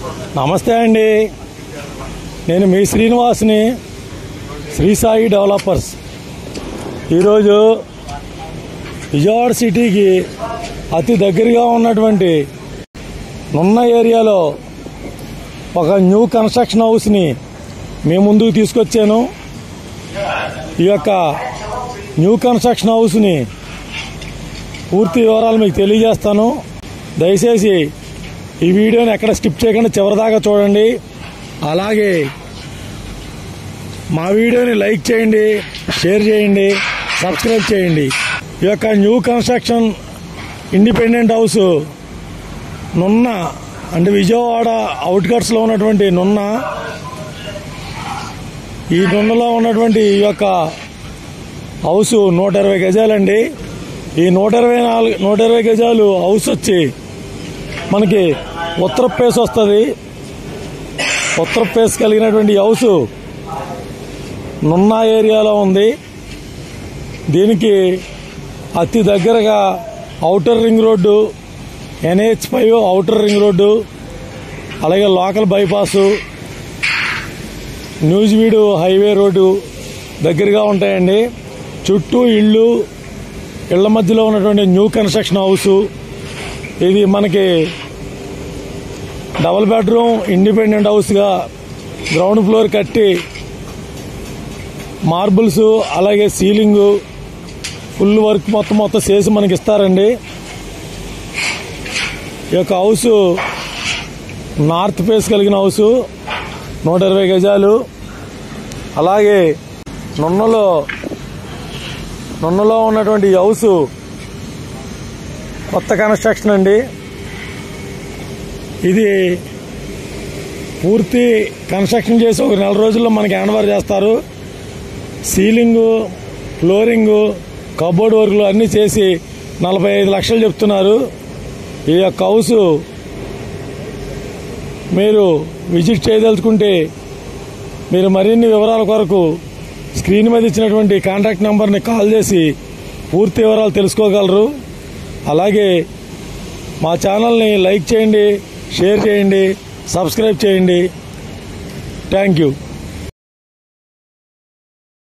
నమస్తే అండి నేను మీ శ్రీనివాస్ని శ్రీ సాయి డెవలపర్స్ ఈరోజు విజయవాడ సిటీకి అతి దగ్గరగా ఉన్నటువంటి నున్న ఏరియాలో ఒక న్యూ కన్స్ట్రక్షన్ హౌస్ని మీ ముందుకు తీసుకొచ్చాను ఈ యొక్క న్యూ కన్స్ట్రక్షన్ హౌస్ని పూర్తి వివరాలు మీకు తెలియజేస్తాను దయచేసి ఈ వీడియోని ఎక్కడ స్కిప్ చేయకుండా చివరిదాకా చూడండి అలాగే మా వీడియోని లైక్ చేయండి షేర్ చేయండి సబ్స్క్రైబ్ చేయండి ఈ యొక్క న్యూ కన్స్ట్రక్షన్ ఇండిపెండెంట్ హౌస్ నున్న అంటే విజయవాడ అవుట్కట్స్లో ఉన్నటువంటి నున్న ఈ నున్నలో ఉన్నటువంటి ఈ యొక్క హౌస్ నూట ఇరవై గజాలండి ఈ నూట ఇరవై నాలుగు నూట ఇరవై గజాలు హౌస్ వచ్చి మనకి ఉత్తర ఫేస్ వస్తుంది ఉత్తర ఫేస్ కలిగినటువంటి హౌస్ నున్నా ఏరియాలో ఉంది దీనికి అతి దగ్గరగా outer ring road NH five outer ring road అలాగే local bypass Nuzvid highway road దగ్గరగా ఉంటాయండి చుట్టూ ఇళ్ళు ఇళ్ల మధ్యలో ఉన్నటువంటి న్యూ కన్స్ట్రక్షన్ హౌస్ ఇది మనకి డబుల్ బెడ్రూమ్ ఇండిపెండెంట్ హౌస్గా గ్రౌండ్ ఫ్లోర్ కట్టి మార్బుల్స్ అలాగే సీలింగ్ ఫుల్ వర్క్ మొత్తం మొత్తం చేసి మనకి ఇస్తారండి ఈ యొక్క హౌస్ నార్త్ ఫేస్ కలిగిన హౌస్ నూట ఇరవై గజాలు అలాగే నున్నలో నున్నలో ఉన్నటువంటి ఈ హౌస్ కొత్త కన్స్ట్రక్షన్ అండి ఇది పూర్తి కన్స్ట్రక్షన్ చేసి ఒక నెల రోజుల్లో మనకి హ్యాండ్ ఓవర్ చేస్తారు సీలింగు ఫ్లోరింగు కబోర్డ్ వర్క్లు అన్నీ చేసి నలభై ఐదు లక్షలు చెప్తున్నారు ఈ యొక్క హౌస్ మీరు విజిట్ చేయదలుచుకుంటే మీరు మరిన్ని వివరాల కొరకు స్క్రీన్ మీద ఇచ్చినటువంటి కాంటాక్ట్ నెంబర్ని కాల్ చేసి పూర్తి వివరాలు తెలుసుకోగలరు అలాగే మా ఛానల్ని లైక్ చేయండి షేర్ చేయండి సబ్స్క్రైబ్ చేయండి థ్యాంక్ యూ